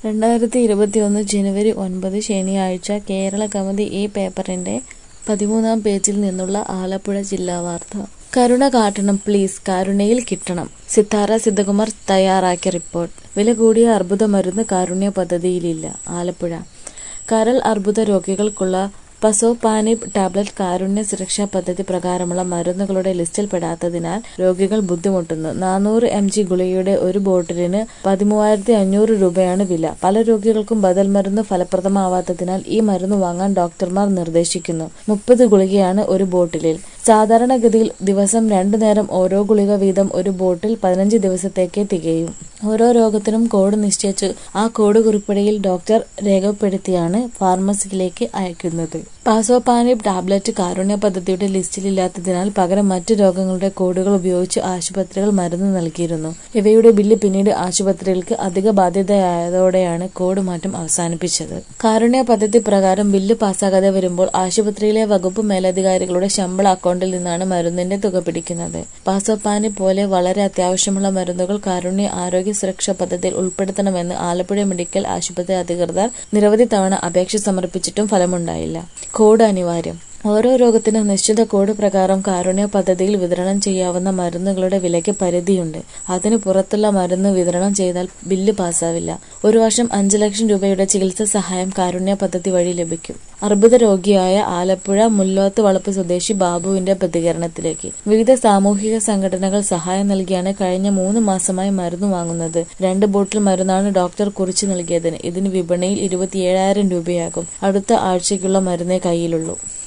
രണ്ടായിരത്തി ഇരുപത്തിയൊന്ന് ജനുവരി ഒൻപത് ശനിയാഴ്ച കേരള കൗമുദി ഈ പേപ്പറിന്റെ പതിമൂന്നാം പേജിൽ നിന്നുള്ള ആലപ്പുഴ ജില്ലാ വാർത്ത കരുണ കാട്ടണം പ്ലീസ് കാരുണ്യയിൽ കിട്ടണം സിത്താര സിദ്ധകുമാർ തയ്യാറാക്കിയ റിപ്പോർട്ട് വില കൂടിയ അർബുദ മരുന്ന് കാരുണ്യ പദ്ധതിയിലില്ല ആലപ്പുഴ കരൾ അർബുദ രോഗികൾക്കുള്ള പസോപാനിബ് ടാബ്ലറ്റ് കാരുണ്യ സുരക്ഷാ പദ്ധതി പ്രകാരമുള്ള മരുന്നുകളുടെ ലിസ്റ്റിൽ പെടാത്തതിനാൽ രോഗികൾ ബുദ്ധിമുട്ടുന്നു നാനൂറ് എം ജി ഗുളികയുടെ ഒരു ബോട്ടിലിന് പതിമൂവായിരത്തി അഞ്ഞൂറ് രൂപയാണ് വില പല രോഗികൾക്കും ബദൽ മരുന്ന് ഫലപ്രദമാവാത്തതിനാൽ ഈ മരുന്ന് വാങ്ങാൻ ഡോക്ടർമാർ നിർദ്ദേശിക്കുന്നു മുപ്പത് ഗുളികയാണ് ഒരു ബോട്ടിലിൽ സാധാരണഗതിയിൽ ദിവസം രണ്ടു നേരം ഓരോ ഗുളിക വീതം ഒരു ബോട്ടിൽ പതിനഞ്ച് ദിവസത്തേക്ക് തികയും ഓരോ രോഗത്തിനും കോഡ് നിശ്ചയിച്ചു ആ കോഡ് കുറിപ്പടിയിൽ ഡോക്ടർ രേഖപ്പെടുത്തിയാണ് ഫാർമസിയിലേക്ക് അയക്കുന്നത് പാസോപാനിബ് ടാബ്ലറ്റ് കാരുണ്യ പദ്ധതിയുടെ ലിസ്റ്റിലില്ലാത്തതിനാൽ പകരം മറ്റു രോഗങ്ങളുടെ കോഡുകൾ ഉപയോഗിച്ച് ആശുപത്രികൾ മരുന്ന് നൽകിയിരുന്നു ഇവയുടെ ബില്ല് പിന്നീട് ആശുപത്രികൾക്ക് അധിക ബാധ്യതയായതോടെയാണ് കോഡ് മാറ്റം അവസാനിപ്പിച്ചത് കാരുണ്യ പദ്ധതി പ്രകാരം ബില്ല് പാസ്സാകാതെ വരുമ്പോൾ ആശുപത്രിയിലെ വകുപ്പ് മേലധികാരികളുടെ ശമ്പള അക്കൗണ്ടിൽ നിന്നാണ് മരുന്നിന്റെ തുക പിടിക്കുന്നത് പാസോപാനി പോലെ വളരെ അത്യാവശ്യമുള്ള മരുന്നുകൾ കാരുണ്യ ആരോഗ്യ സുരക്ഷാ പദ്ധതിയിൽ ഉൾപ്പെടുത്തണമെന്ന് ആലപ്പുഴ മെഡിക്കൽ ആശുപത്രി അധികൃതർ നിരവധി തവണ അപേക്ഷ സമർപ്പിച്ചിട്ടും ഫലമുണ്ടായില്ല കോഡ് അനിവാര്യം ഓരോ രോഗത്തിനും നിശ്ചിത കോഡ് പ്രകാരം കാരുണ്യ പദ്ധതിയിൽ വിതരണം ചെയ്യാവുന്ന മരുന്നുകളുടെ വിലയ്ക്ക് പരിധിയുണ്ട് അതിനു പുറത്തുള്ള മരുന്ന് വിതരണം ചെയ്താൽ ബില്ല് പാസ്സാവില്ല ഒരു വർഷം അഞ്ചു ലക്ഷം രൂപയുടെ ചികിത്സാ സഹായം കാരുണ്യ പദ്ധതി വഴി ലഭിക്കും അർബുദ രോഗിയായ ആലപ്പുഴ മുല്ലോത്ത് വളപ്പ് സ്വദേശി ബാബുവിന്റെ പ്രതികരണത്തിലേക്ക് വിവിധ സാമൂഹിക സംഘടനകൾ സഹായം നൽകിയാണ് കഴിഞ്ഞ മൂന്ന് മാസമായി മരുന്ന് വാങ്ങുന്നത് രണ്ട് ബോട്ടിൽ മരുന്നാണ് ഡോക്ടർ കുറിച്ചു നൽകിയതിന് ഇതിന് വിപണിയിൽ ഇരുപത്തിയേഴായിരം രൂപയാകും അടുത്ത ആഴ്ചയ്ക്കുള്ള മരുന്നേ കയ്യിലുള്ളൂ